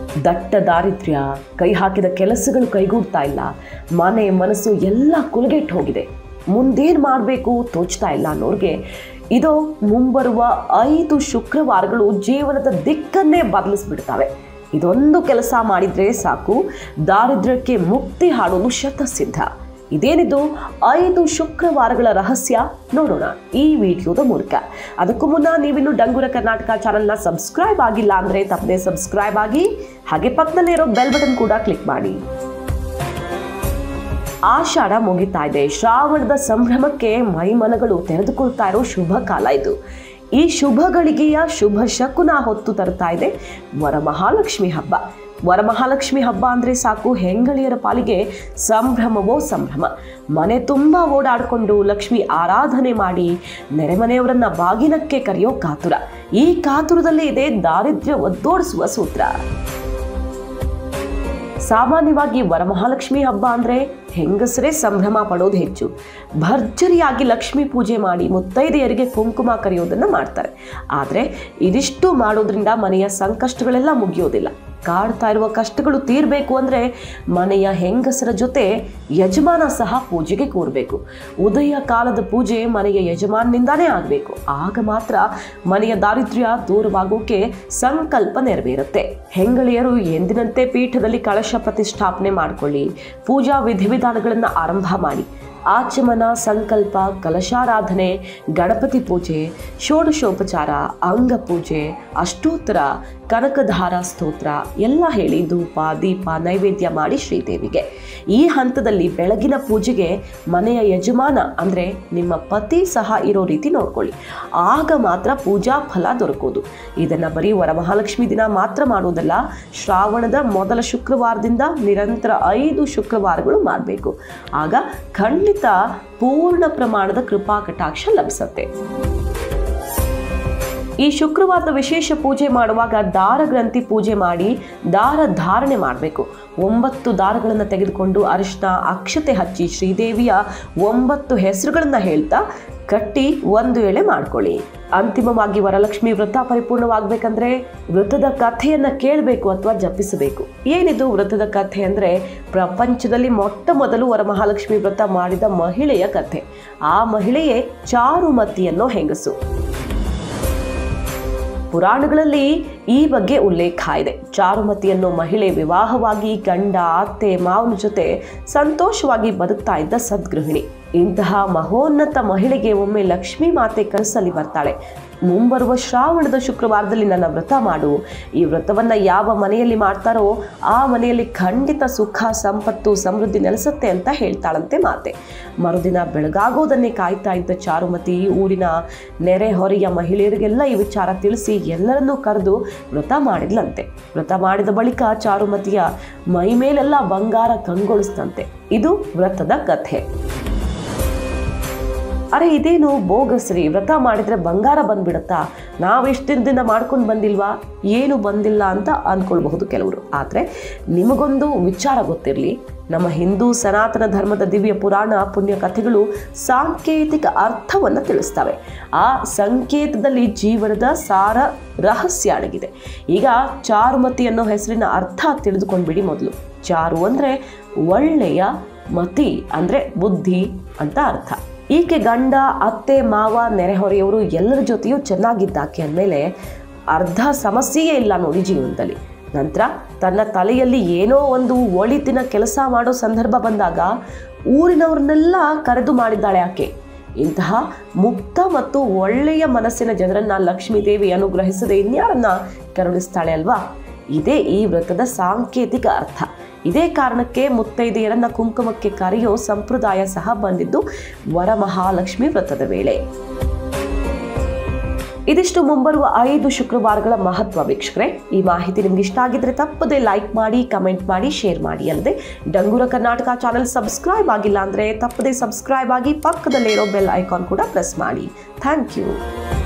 ದಟ್ಟ ದಾರಿದ್ರ್ಯ ಕೈ ಹಾಕಿದ ಕೆಲಸಗಳು ಕೈಗೂಡ್ತಾ ಇಲ್ಲ ಮನೆ ಮನಸ್ಸು ಎಲ್ಲ ಕುಲಗೆಟ್ಟು ಹೋಗಿದೆ ಮುಂದೇನು ಮಾಡಬೇಕು ತೋಚ್ತಾ ಇಲ್ಲ ಅನ್ನೋರಿಗೆ ಇದು ಮುಂಬರುವ ಐದು ಶುಕ್ರವಾರಗಳು ಜೀವನದ ದಿಕ್ಕನ್ನೇ ಬದಲಿಸ್ಬಿಡ್ತವೆ ಇದೊಂದು ಕೆಲಸ ಮಾಡಿದರೆ ಸಾಕು ದಾರಿದ್ರ್ಯಕ್ಕೆ ಮುಕ್ತಿ ಹಾಡೋದು ಶತಸಿದ್ಧ ಇದೇನಿದು ಐದು ಶುಕ್ರವಾರಗಳ ರಹಸ್ಯ ನೋಡೋಣ ಈ ವಿಡಿಯೋದ ಮೂಲಕ ಅದಕ್ಕೂ ಮುನ್ನ ನೀವಿನ್ನು ಡಂಗುರ ಕರ್ನಾಟಕ ಚಾನಲ್ನ ಸಬ್ಸ್ಕ್ರೈಬ್ ಆಗಿಲ್ಲ ಅಂದರೆ ತಪ್ಪದೆ ಸಬ್ಸ್ಕ್ರೈಬ್ ಆಗಿ ಹಾಗೆ ಪಕ್ಕದಲ್ಲೇ ಇರೋ ಬೆಲ್ ಬಟನ್ ಕೂಡ ಕ್ಲಿಕ್ ಮಾಡಿ ಆಷಾಢ ಮುಗಿತಾ ಇದೆ ಶ್ರಾವಣದ ಸಂಭ್ರಮಕ್ಕೆ ಮೈಮನಗಳು ತೆರೆದುಕೊಳ್ತಾ ಇರೋ ಶುಭ ಕಾಲ ಇದು ಈ ಶುಭ ಗಳಿಗೆಯ ಶುಭ ಶಕುನ ಹೊತ್ತು ತರ್ತಾ ಇದೆ ವರಮಹಾಲಕ್ಷ್ಮಿ ಹಬ್ಬ ವರಮಹಾಲಕ್ಷ್ಮಿ ಹಬ್ಬ ಅಂದರೆ ಸಾಕು ಹೆಂಗಳಿಯರ ಪಾಲಿಗೆ ಸಂಭ್ರಮವೋ ಸಂಭ್ರಮ ಮನೆ ತುಂಬ ಓಡಾಡಿಕೊಂಡು ಲಕ್ಷ್ಮಿ ಆರಾಧನೆ ಮಾಡಿ ನೆರೆಮನೆಯವರನ್ನ ಬಾಗಿನಕ್ಕೆ ಕರೆಯೋ ಕಾತುರ ಈ ಕಾತುರದಲ್ಲಿ ಇದೆ ದಾರಿದ್ರ್ಯ ಒದ್ದೋಡಿಸುವ ಸೂತ್ರ ಸಾಮಾನ್ಯವಾಗಿ ವರಮಹಾಲಕ್ಷ್ಮಿ ಹಬ್ಬ ಅಂದರೆ ಹೆಂಗಸರೇ ಸಂಭ್ರಮ ಪಡೋದು ಹೆಚ್ಚು ಭರ್ಜರಿಯಾಗಿ ಲಕ್ಷ್ಮಿ ಪೂಜೆ ಮಾಡಿ ಮುತ್ತೈದೆಯರಿಗೆ ಕುಂಕುಮ ಕರೆಯೋದನ್ನು ಮಾಡ್ತಾರೆ ಆದರೆ ಇದಿಷ್ಟು ಮಾಡೋದ್ರಿಂದ ಮನೆಯ ಸಂಕಷ್ಟಗಳೆಲ್ಲ ಮುಗಿಯೋದಿಲ್ಲ ಕಾಡ್ತಾ ಇರುವ ಕಷ್ಟಗಳು ತೀರಬೇಕು ಅಂದರೆ ಮನೆಯ ಹೆಂಗಸರ ಜೊತೆ ಯಜಮಾನ ಸಹ ಪೂಜೆಗೆ ಕೂರಬೇಕು ಉದಯ ಕಾಲದ ಪೂಜೆ ಮನೆಯ ಯಜಮಾನಿಂದಾನೇ ಆಗಬೇಕು ಆಗ ಮಾತ್ರ ಮನೆಯ ದಾರಿದ್ರ್ಯ ದೂರವಾಗೋಕೆ ಸಂಕಲ್ಪ ನೆರವೇರುತ್ತೆ ಹೆಂಗಳಿಯರು ಎಂದಿನಂತೆ ಪೀಠದಲ್ಲಿ ಕಳಶ ಪ್ರತಿಷ್ಠಾಪನೆ ಮಾಡಿಕೊಳ್ಳಿ ಪೂಜಾ ವಿಧಿವಿಧಾನಗಳನ್ನು ಆರಂಭ ಮಾಡಿ ಆಚಮನ ಸಂಕಲ್ಪ ಕಲಶಾರಾಧನೆ ಗಣಪತಿ ಪೂಜೆ ಷೋಡಶೋಪಚಾರ ಅಂಗ ಪೂಜೆ ಅಷ್ಟೋತ್ತರ ಕನಕಧಾರ ಸ್ತೋತ್ರ ಎಲ್ಲ ಹೇಳಿ ಧೂಪ ದೀಪ ನೈವೇದ್ಯ ಮಾಡಿ ಶ್ರೀದೇವಿಗೆ ಈ ಹಂತದಲ್ಲಿ ಬೆಳಗಿನ ಪೂಜೆಗೆ ಮನೆಯ ಯಜಮಾನ ಅಂದರೆ ನಿಮ್ಮ ಪತಿ ಸಹ ಇರೋ ರೀತಿ ನೋಡ್ಕೊಳ್ಳಿ ಆಗ ಮಾತ್ರ ಪೂಜಾ ಫಲ ದೊರಕೋದು ಇದನ್ನು ಬರೀ ವರಮಹಾಲಕ್ಷ್ಮಿ ದಿನ ಮಾತ್ರ ಮಾಡೋದಲ್ಲ ಶ್ರಾವಣದ ಮೊದಲ ಶುಕ್ರವಾರದಿಂದ ನಿರಂತರ ಐದು ಶುಕ್ರವಾರಗಳು ಮಾಡಬೇಕು ಆಗ ಖಂಡಿತ ಪೂರ್ಣ ಪ್ರಮಾಣದ ಕೃಪಾ ಕಟಾಕ್ಷ ಲಭಿಸುತ್ತೆ ಈ ಶುಕ್ರವಾರದ ವಿಶೇಷ ಪೂಜೆ ಮಾಡುವಾಗ ದಾರ ಗ್ರಂಥಿ ಪೂಜೆ ಮಾಡಿ ದಾರ ಧಾರಣೆ ಮಾಡಬೇಕು ಒಂಬತ್ತು ದಾರಗಳನ್ನು ತೆಗೆದುಕೊಂಡು ಅರಿಶಿನ ಅಕ್ಷತೆ ಹಚ್ಚಿ ಶ್ರೀದೇವಿಯ ಒಂಬತ್ತು ಹೆಸರುಗಳನ್ನು ಹೇಳ್ತಾ ಕಟ್ಟಿ ಒಂದು ಎಳೆ ಮಾಡ್ಕೊಳ್ಳಿ ಅಂತಿಮವಾಗಿ ವರಲಕ್ಷ್ಮಿ ವ್ರತ ಪರಿಪೂರ್ಣವಾಗಬೇಕಂದ್ರೆ ವ್ರತದ ಕಥೆಯನ್ನು ಕೇಳಬೇಕು ಅಥವಾ ಜಪಿಸಬೇಕು ಏನಿದು ವ್ರತದ ಕಥೆ ಅಂದರೆ ಪ್ರಪಂಚದಲ್ಲಿ ಮೊಟ್ಟ ಮೊದಲು ವರಮಹಾಲಕ್ಷ್ಮಿ ವ್ರತ ಮಾಡಿದ ಮಹಿಳೆಯ ಕಥೆ ಆ ಮಹಿಳೆಯೇ ಚಾರುಮತಿ ಅನ್ನೋ ಹೆಂಗಸು ಪುರಾಣಗಳಲ್ಲಿ ಈ ಬಗ್ಗೆ ಉಲ್ಲೇಖ ಇದೆ ಚಾರುಮತಿ ಅನ್ನೋ ಮಹಿಳೆ ವಿವಾಹವಾಗಿ ಗಂಡ ಅತ್ತೆ ಮಾವನ ಜೊತೆ ಸಂತೋಷವಾಗಿ ಬದುಕ್ತಾ ಇದ್ದ ಸದ್ಗೃಹಿಣಿ ಇಂತಹ ಮಹೋನ್ನತ ಮಹಿಳೆಗೆ ಒಮ್ಮೆ ಲಕ್ಷ್ಮೀ ಮಾತೆ ಕನಸಲ್ಲಿ ಬರ್ತಾಳೆ ಮುಂಬರುವ ಶ್ರಾವಣದ ಶುಕ್ರವಾರದಲ್ಲಿ ನನ್ನ ವ್ರತ ಮಾಡು ಈ ವ್ರತವನ್ನು ಯಾವ ಮನೆಯಲ್ಲಿ ಮಾಡ್ತಾರೋ ಆ ಮನೆಯಲ್ಲಿ ಖಂಡಿತ ಸುಖ ಸಂಪತ್ತು ಸಮೃದ್ಧಿ ನೆಲೆಸುತ್ತೆ ಅಂತ ಹೇಳ್ತಾಳಂತೆ ಮಾತೆ ಮರುದಿನ ಬೆಳಗಾಗೋದನ್ನೇ ಕಾಯ್ತಾ ಇದ್ದ ಚಾರುಮತಿ ಊರಿನ ನೆರೆ ಹೊರೆಯ ಮಹಿಳೆಯರಿಗೆಲ್ಲ ಈ ವಿಚಾರ ತಿಳಿಸಿ ಎಲ್ಲರನ್ನೂ ಕರೆದು ವ್ರತ ಮಾಡಿದ್ಲಂತೆ ವ್ರತ ಮಾಡಿದ ಬಳಿಕ ಚಾರುಮತಿಯ ಮೈ ಮೇಲೆಲ್ಲ ಬಂಗಾರ ಕಂಗೊಳಿಸ್ತಂತೆ ಇದು ವ್ರತದ ಕಥೆ ಅರೆ ಇದೇನು ಬೋಗಸ್ರಿ ವ್ರತ ಮಾಡಿದರೆ ಬಂಗಾರ ಬಂದ್ಬಿಡುತ್ತಾ ನಾವು ಎಷ್ಟು ದಿನದಿಂದ ಮಾಡ್ಕೊಂಡು ಬಂದಿಲ್ವಾ ಏನು ಬಂದಿಲ್ಲ ಅಂತ ಅಂದ್ಕೊಳ್ಬಹುದು ಕೆಲವರು ಆದರೆ ನಿಮಗೊಂದು ವಿಚಾರ ಗೊತ್ತಿರಲಿ ನಮ್ಮ ಹಿಂದೂ ಸನಾತನ ಧರ್ಮದ ದಿವ್ಯ ಪುರಾಣ ಪುಣ್ಯ ಕಥೆಗಳು ಸಾಂಕೇತಿಕ ಅರ್ಥವನ್ನು ತಿಳಿಸ್ತವೆ ಆ ಸಂಕೇತದಲ್ಲಿ ಜೀವನದ ಸಾರ ರಹಸ್ಯ ಅಡಗಿದೆ ಈಗ ಚಾರುಮತಿ ಅನ್ನೋ ಹೆಸರಿನ ಅರ್ಥ ತಿಳಿದುಕೊಂಡ್ಬಿಡಿ ಮೊದಲು ಚಾರು ಅಂದರೆ ಒಳ್ಳೆಯ ಮತಿ ಅಂದರೆ ಬುದ್ಧಿ ಅಂತ ಅರ್ಥ ಈಕೆ ಗಂಡ ಅತ್ತೆ ಮಾವ ನೆರೆಹೊರೆಯವರು ಎಲ್ಲರ ಜೊತೆಯೂ ಚೆನ್ನಾಗಿದ್ದಾಕೆ ಅಂದಮೇಲೆ ಅರ್ಧ ಸಮಸ್ಯೆಯೇ ಇಲ್ಲ ನೋಡಿ ಜೀವನದಲ್ಲಿ ನಂತರ ತನ್ನ ತಲೆಯಲ್ಲಿ ಏನೋ ಒಂದು ಒಳಿತಿನ ಕೆಲಸ ಮಾಡೋ ಸಂದರ್ಭ ಬಂದಾಗ ಊರಿನವ್ರನ್ನೆಲ್ಲ ಕರೆದು ಮಾಡಿದ್ದಾಳೆ ಆಕೆ ಇಂತಹ ಮುಕ್ತ ಮತ್ತು ಒಳ್ಳೆಯ ಮನಸ್ಸಿನ ಜನರನ್ನ ಲಕ್ಷ್ಮೀ ದೇವಿ ಅನುಗ್ರಹಿಸದೆ ಇನ್ಯಾರನ್ನ ಕರುಣಿಸ್ತಾಳೆ ಅಲ್ವಾ ಇದೇ ಈ ವ್ರತದ ಸಾಂಕೇತಿಕ ಅರ್ಥ ಇದೇ ಕಾರಣಕ್ಕೆ ಮುತ್ತೈದೆಯರನ್ನ ಕುಂಕುಮಕ್ಕೆ ಕರೆಯೋ ಸಂಪ್ರದಾಯ ಸಹ ಬಂದಿದ್ದು ವರಮಹಾಲಕ್ಷ್ಮಿ ವ್ರತದ ವೇಳೆ ಇದಿಷ್ಟು ಮುಂಬರುವ ಐದು ಶುಕ್ರವಾರಗಳ ಮಹತ್ವ ವೀಕ್ಷಕರೇ ಈ ಮಾಹಿತಿ ನಿಮ್ಗೆ ಇಷ್ಟ ಆಗಿದ್ರೆ ತಪ್ಪದೆ ಲೈಕ್ ಮಾಡಿ ಕಮೆಂಟ್ ಮಾಡಿ ಶೇರ್ ಮಾಡಿ ಅಲ್ಲದೆ ಡಂಗೂರ ಕರ್ನಾಟಕ ಚಾನೆಲ್ ಸಬ್ಸ್ಕ್ರೈಬ್ ಆಗಿಲ್ಲ ಅಂದರೆ ತಪ್ಪದೆ ಸಬ್ಸ್ಕ್ರೈಬ್ ಆಗಿ ಪಕ್ಕದಲ್ಲಿರೋ ಬೆಲ್ ಐಕಾನ್ ಕೂಡ ಪ್ರೆಸ್ ಮಾಡಿ ಥ್ಯಾಂಕ್ ಯು